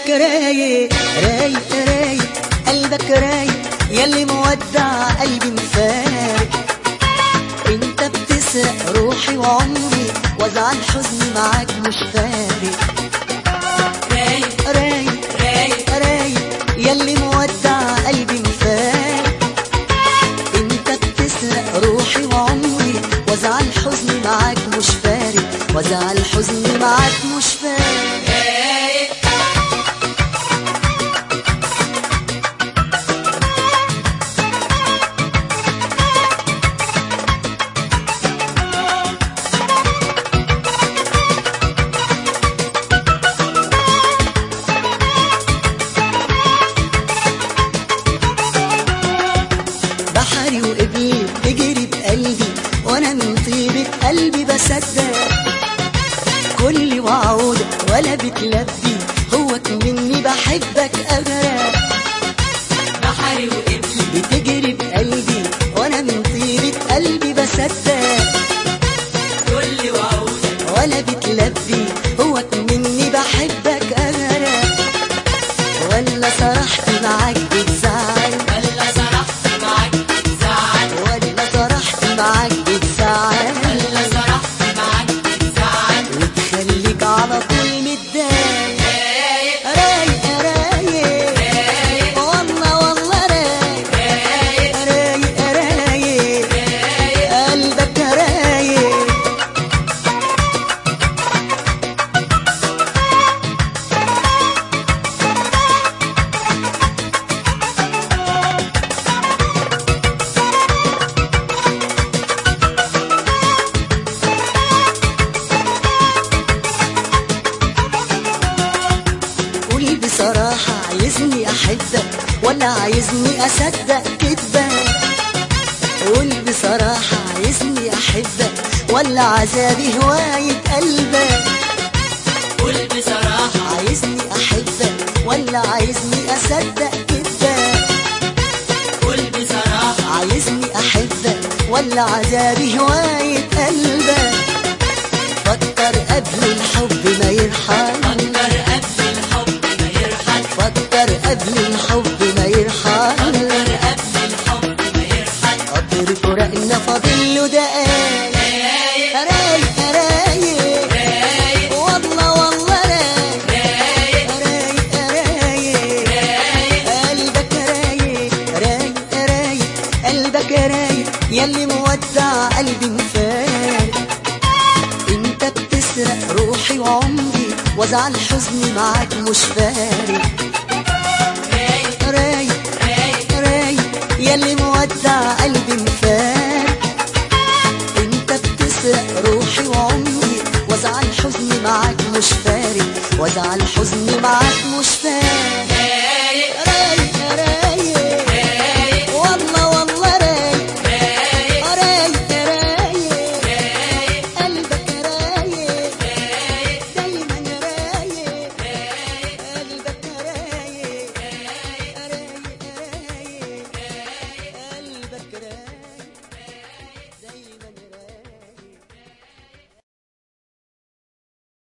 قلبك رايق رايق رايق قلبك رايق يلي مودع قلبي مفارق انت بتسرق روحي وعمري وازعل حزني معاك مش فارق رايق رايق رايق رايق يلي مودع قلبي مفارق انت بتسرق روحي وعمري وازعل حزني معاك مش فارق وازعل حزني معاك مش فارق رايق بحري وقبلي بتجري بقلبي وانا من طيبة قلبي بصدق كل وعودك ولا بتلبي هوك مني بحبك اغرق بحري وقبلي بتجري بقلبي وانا من طيبة قلبي بصدق كل وعودك ولا بتلبي هوك مني بحبك اغرق ولا سرحت معاك بتزعل ولا سرحت معاك بتزعل ولا سرحت معاك بتزعل ولا سرحت معاك بتزعل وتخليك على طول متضايق رايق رايق رايق والله والله رايق رايق رايق رايق قلبك رايق قولي بصراحة عايزني أحبك ولا عايزني أصدق كدبك قولي بصراحة عايزني أحبك ولا عذابي هواية قلبك قول بصراحة عايزني أحبك ولا عايزني أصدق كدبك قول بصراحة عايزني أحبك ولا عذابي هواية قلبك فكر قبل الحب ما يرحل فكر قبل الحب ما يرحل فكر قبل الحب ما يرحل فكر قبل الحب ما يرحل قطر فراقنا فاضل له دقايق رايق رايق رايق رايق والله والله رايق رايق رايق رايق رايق قلبك رايق رايق رايق قلبك رايق يلي مودع قلبي مفارق انت بتسرق روحي وعمري وازعل حزني معاك مش فارق رايق رايق رايق رايق يلي مودع قلبي مفارق انت بتسرق روحي وعمري وازعل حزني معاك مش فارق وازعل حزني معاك مش فارق